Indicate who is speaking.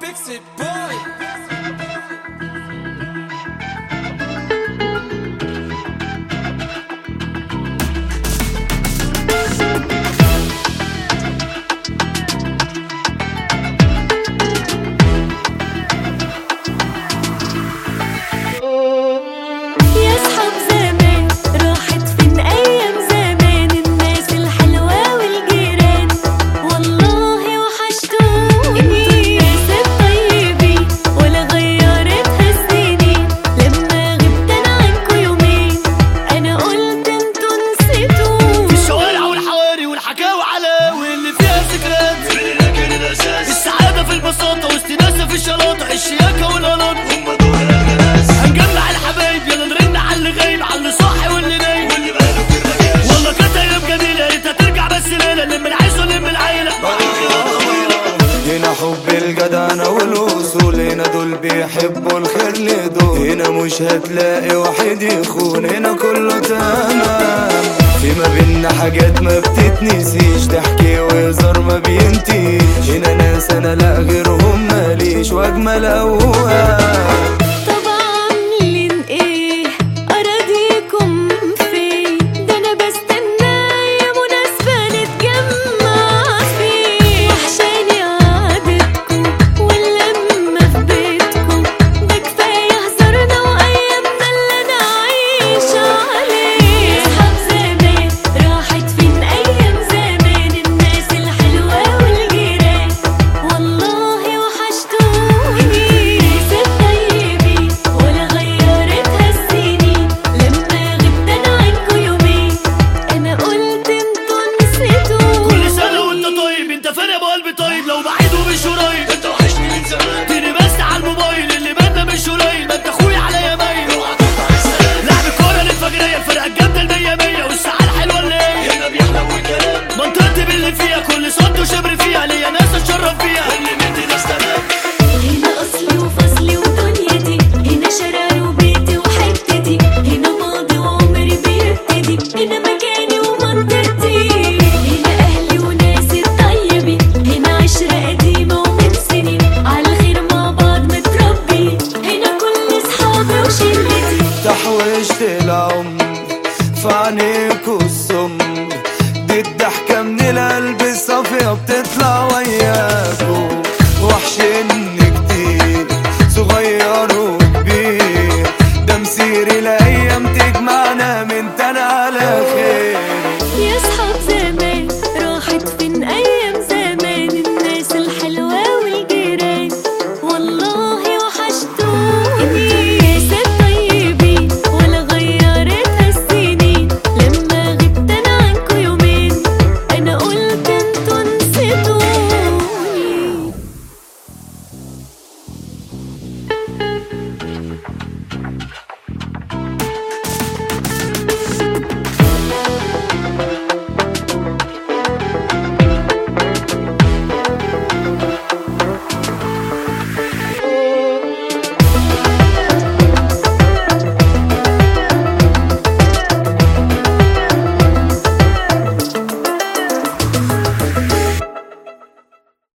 Speaker 1: Fix it, boy.
Speaker 2: يا صحاب زمان راحت فين ايام زمان الناس الحلوة والجيران والله وحشتوني الناس الطيبين ولا غيرتها السنين لما غبت انا عنكوا يومين انا قلت انتوا نسيتوني
Speaker 3: الشوارع والحواري والحكاوي علاوي اللي فيها ذكريات
Speaker 4: لكن الاساس
Speaker 3: السعادة في البساطة وسط ناسها في الشلاطة الشياكة والقلاطة
Speaker 4: هم دول الناس
Speaker 3: هنجمع الحبايب يلا نرن على اللي غايب على اللي صاحي واللي نايم
Speaker 4: واللي بقاله كده جاش
Speaker 3: والله كانت ايام جميلة يا ريتها ترجع بس ليلة نلم العيش ونلم العيلة
Speaker 5: هنا حب الجدعنة والوصول هنا دول بيحبوا الخير لدول هنا مش هتلاقي واحد يخون هنا كله تمام في ما بينا حاجات ما بتتنسيش ضحكي وهزار ما بينتهيش هنا ناس انا لا غيرهم ماليش واجمل اوقات
Speaker 2: طب عاملين ايه اراضيكم فين ده انا بستنى يا مناسبة نتجمع فيه وحشاني قعدتكم واللمة في بيتكم ده كفاية هزارنا وايامنا اللي انا عايشة عليه اصحاب زمان راحت فين ايام زمان الناس الحلوة والجيران والله وحشتوني ناس الطيبين ولا غيرتها السنين لما غبت انا عنكوا يومين انا قلت انتوا نسيتوني
Speaker 3: كل سنة وانت طيب انت فين يا ابو قلبي طيب لو بعيد ومش قريب
Speaker 4: انت وحشني من زمان
Speaker 3: تيجي بس على الموبايل اللي بينا مش قليل ما انت اخويا عليا مايل
Speaker 4: اوعى تقطع السلام
Speaker 3: لعب الكورة الفجرية الفرقة الجامدة المية مية والساعة الحلوة اللي هي
Speaker 4: هنا بيحلو الكلام
Speaker 3: منطقتي باللي فيها كل صد وشبر فيها ليا ناس اتشرف فيها
Speaker 4: اللي مني ناس تمام
Speaker 2: هنا اصلي وفصلي ودنيتي هنا شارعي وبيتي وحتتي هنا ماضي وعمري بيبتدي هنا مكاني ومنطقتي هنا اهلي وناسي الطيبين هنا عشرة قديمة ومن سنين على خير مع بعض متربيين هنا كل صحابي وشلتي
Speaker 5: تحوشت العمر في عينيكوا السمر دي الضحكة من القلب الصافية بتطلع وياكوا وحشني كتير صغير وكبير ده مسير الأيام تجمعنا من تاني على خير